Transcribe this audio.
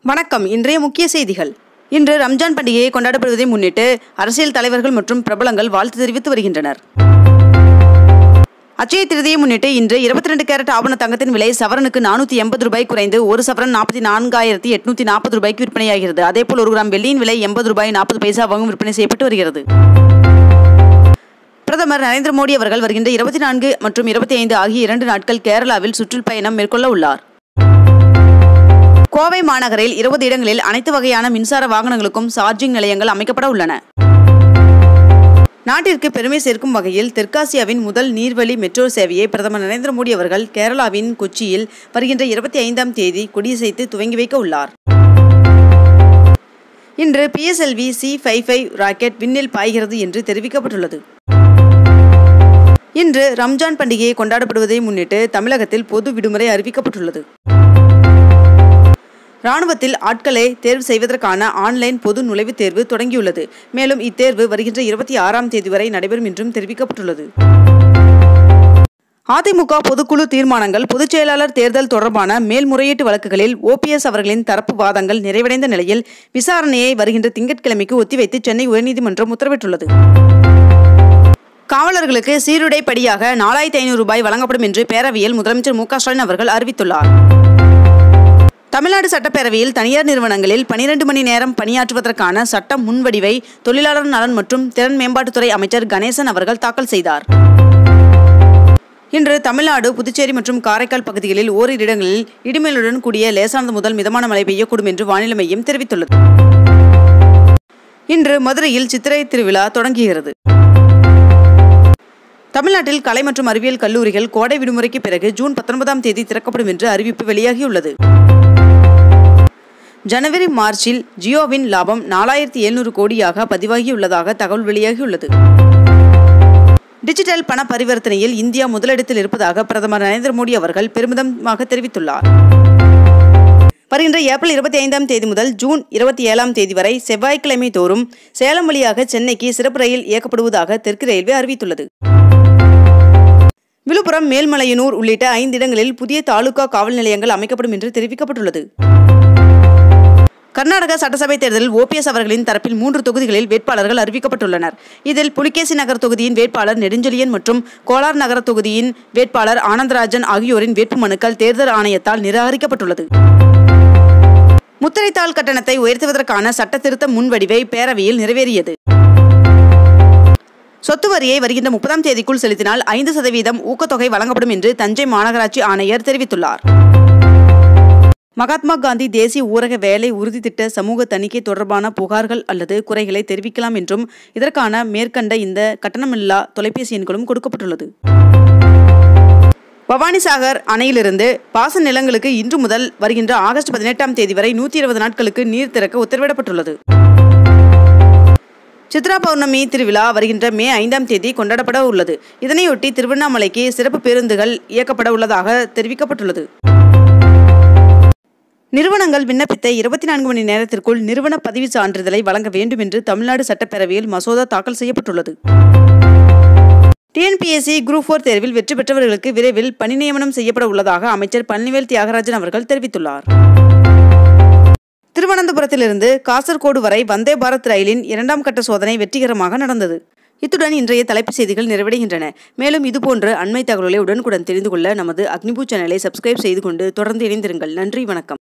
வணக்கம் இன்றைய முக்கிய செய்திகள் இன்று ரம்ஜான் பண்டிகையை கொண்டாடப்படுவதை முன்னிட்டு அரசியல் தலைவர்கள் மற்றும் பிரபலங்கள் வாழ்த்து தெரிவித்து வருகின்றனர் அச்சய திருதியை முன்னிட்டு இன்று இருபத்தி ரெண்டு கேரட் ஆவண தங்கத்தின் விலை சவரனுக்கு நானூற்றி எண்பது ரூபாய் குறைந்து ஒரு சவரன் நாற்பத்தி நான்காயிரத்தி எட்நூத்தி நாற்பது ரூபாய்க்கு விற்பனையாகிறது அதேபோல் ஒரு கிராம் வெள்ளியின் விலை எண்பது ரூபாய் நாற்பது பைசாவாகவும் விற்பனை செய்யப்பட்டு வருகிறது பிரதமர் நரேந்திர மோடி அவர்கள் வருகின்ற இருபத்தி நான்கு மற்றும் இருபத்தி ஐந்து ஆகிய இரண்டு நாட்கள் கேரளாவில் சுற்றுப்பயணம் மேற்கொள்ள உள்ளார் கோவை மாநகரில் இருபது இடங்களில் அனைத்து வகையான மின்சார வாகனங்களுக்கும் சார்ஜிங் நிலையங்கள் அமைக்கப்பட உள்ளன நாட்டிற்கு பெருமை சேர்க்கும் வகையில் தெற்காசியாவின் முதல் நீர்வழி மெட்ரோ சேவையை பிரதமர் நரேந்திர மோடி அவர்கள் கேரளாவின் கொச்சியில் வருகின்ற இருபத்தி ஐந்தாம் தேதி கொடியசைத்து துவங்கி வைக்க உள்ளார் இன்று PSLV C five five rocket விண்ணில் பாய்கிறது என்று தெரிவிக்கப்பட்டுள்ளது இன்று ரம்ஜான் பண்டிகையை கொண்டாடப்படுவதை முன்னிட்டு தமிழகத்தில் பொது விடுமுறை அறிவிக்கப்பட்டுள்ளது ராணுவத்தில் ஆட்களை தேர்வு செய்வதற்கான ஆன்லைன் பொது நுழைவுத் தேர்வு தொடங்கியுள்ளது மேலும் இத்தேர்வு வருகின்ற இருபத்தி ஆறாம் தேதி வரை நடைபெறும் என்றும் தெரிவிக்கப்பட்டுள்ளது அதிமுக பொதுக்குழு தீர்மானங்கள் பொதுச் செயலாளர் தேர்தல் தொடர்பான மேல்முறையீட்டு வழக்குகளில் ஓபிஎஸ் அவர்களின் தரப்பு வாதங்கள் நிறைவடைந்த நிலையில் விசாரணையை வருகின்ற திங்கட்கிழமைக்கு ஒத்திவைத்து சென்னை உயர்நீதிமன்றம் உத்தரவிட்டுள்ளது காவலர்களுக்கு சீருடை படியாக நாலாயிரத்தி ஐநூறு ரூபாய் வழங்கப்படும் என்று பேரவையில் முதலமைச்சர் மு க ஸ்டாலின் அவர்கள் அறிவித்துள்ளார் தமிழ்நாடு சட்டப்பேரவையில் தனியார் நிறுவனங்களில் பனிரெண்டு மணி நேரம் பணியாற்றுவதற்கான சட்ட முன்வடிவை தொழிலாளர் நலன் மற்றும் திறன் மேம்பாட்டுத்துறை அமைச்சர் கணேசன் அவர்கள் தாக்கல் செய்தார் இன்று தமிழ்நாடு புதுச்சேரி மற்றும் காரைக்கால் பகுதிகளில் ஓரிரு இடங்களில் இடிமேலுடன் கூடிய லேசானது முதல் மிதமான மழை பெய்யக்கூடும் என்று வானிலை மையம் தெரிவித்துள்ளது இன்று மதுரையில் சித்திரை திருவிழா தொடங்குகிறது தமிழ்நாட்டில் கலை மற்றும் அறிவியல் கல்லூரிகள் கோடை விடுமுறைக்கு பிறகு ஜூன் பத்தொன்பதாம் தேதி திறக்கப்படும் என்று அறிவிப்பு வெளியாகியுள்ளது ஜனவரி மார்ச்சில் ஜியோவின் லாபம் நாலாயிரத்தி எழுநூறு கோடியாக பதிவாகியுள்ளதாக தகவல் வெளியாகியுள்ளது டிஜிட்டல் பண பரிவர்த்தனையில் இந்தியா முதலிடத்தில் இருப்பதாக பிரதமர் நரேந்திர மோடி அவர்கள் பெருமிதமாக தெரிவித்துள்ளார் வருகின்ற ஏப்ரல் இருபத்தி ஐந்தாம் தேதி முதல் ஜூன் இருபத்தி ஏழாம் தேதி வரை செவ்வாய்க்கிழமை தோறும் சேலம் வழியாக சென்னைக்கு சிறப்பு ரயில் இயக்கப்படுவதாக தெற்கு ரயில்வே அறிவித்துள்ளது விழுப்புரம் மேல்மலையனூர் உள்ளிட்ட ஐந்து இடங்களில் புதிய தாலுகா காவல் நிலையங்கள் அமைக்கப்படும் என்று தெரிவிக்கப்பட்டுள்ளது கர்நாடக சட்டசபை தேர்தலில் ஓபிஎஸ் அவர்களின் தரப்பில் மூன்று தொகுதிகளில் வேட்பாளர்கள் அறிவிக்கப்பட்டுள்ளனர் இதில் புலிகேசி நகர் தொகுதியின் வேட்பாளர் நெடுஞ்செழியன் மற்றும் கோலார் நகர தொகுதியின் வேட்பாளர் ஆனந்தராஜன் ஆகியோரின் வேட்புமனுக்கள் தேர்தல் ஆணையத்தால் நிராகரிக்கப்பட்டுள்ளது முத்திரைத்தாள் கட்டணத்தை உயர்த்துவதற்கான சட்ட திருத்த முன்வடிவை பேரவையில் நிறைவேறியது சொத்து வரியை வருகின்ற முப்பதாம் தேதிக்குள் செலுத்தினால் ஐந்து சதவீதம் ஊக்கத்தொகை வழங்கப்படும் என்று தஞ்சை மாநகராட்சி ஆணையர் தெரிவித்துள்ளார் மகாத்மா காந்தி தேசிய ஊரக வேலை உறுதி திட்ட சமூக தணிக்கை தொடர்பான புகார்கள் அல்லது குறைகளை தெரிவிக்கலாம் என்றும் இதற்கான மேற்கண்ட இந்த கட்டணமில்லா தொலைபேசி எண்களும் கொடுக்கப்பட்டுள்ளது பவானிசாகர் அணையிலிருந்து பாசன நிலங்களுக்கு இன்று முதல் வருகின்ற ஆகஸ்ட் பதினெட்டாம் தேதி வரை நூற்றி இருபது நாட்களுக்கு நீர் திறக்க உத்தரவிடப்பட்டுள்ளது சித்ரா பௌர்ணமி திருவிழா வருகின்ற மே ஐந்தாம் தேதி கொண்டாடப்பட உள்ளது இதனையொட்டி திருவண்ணாமலைக்கு சிறப்பு பேருந்துகள் இயக்கப்பட உள்ளதாக தெரிவிக்கப்பட்டுள்ளது நிறுவனங்கள் விண்ணப்பித்த இருபத்தி நான்கு மணி நேரத்திற்குள் நிறுவன பதிவு சான்றிதழை வழங்க வேண்டும் என்று தமிழ்நாடு சட்டப்பேரவையில் மசோதா தாக்கல் செய்யப்பட்டுள்ளது டிஎன்பிஎஸ்சி குரூப் போர் தேர்வில் வெற்றி பெற்றவர்களுக்கு விரைவில் பணி நியமனம் செய்யப்பட உள்ளதாக அமைச்சர் பழனிவேல் தியாகராஜன் அவர்கள் தெரிவித்துள்ளார் திருவனந்தபுரத்திலிருந்து காசர்கோடு வரை வந்தே பாரத் ரயிலின் இரண்டாம் கட்ட சோதனை வெற்றிகரமாக நடந்தது இத்துடன் இன்றைய தலைப்புச் செய்திகள் நிறைவடைகின்றன மேலும் இதுபோன்ற அண்மை தகவல்களை உடனுக்குடன் தெரிந்து கொள்ள நமது அக்னிபூ சேனலை சப்ஸ்கிரைப் செய்து கொண்டு தொடர்ந்து இணைந்திருங்கள் நன்றி வணக்கம்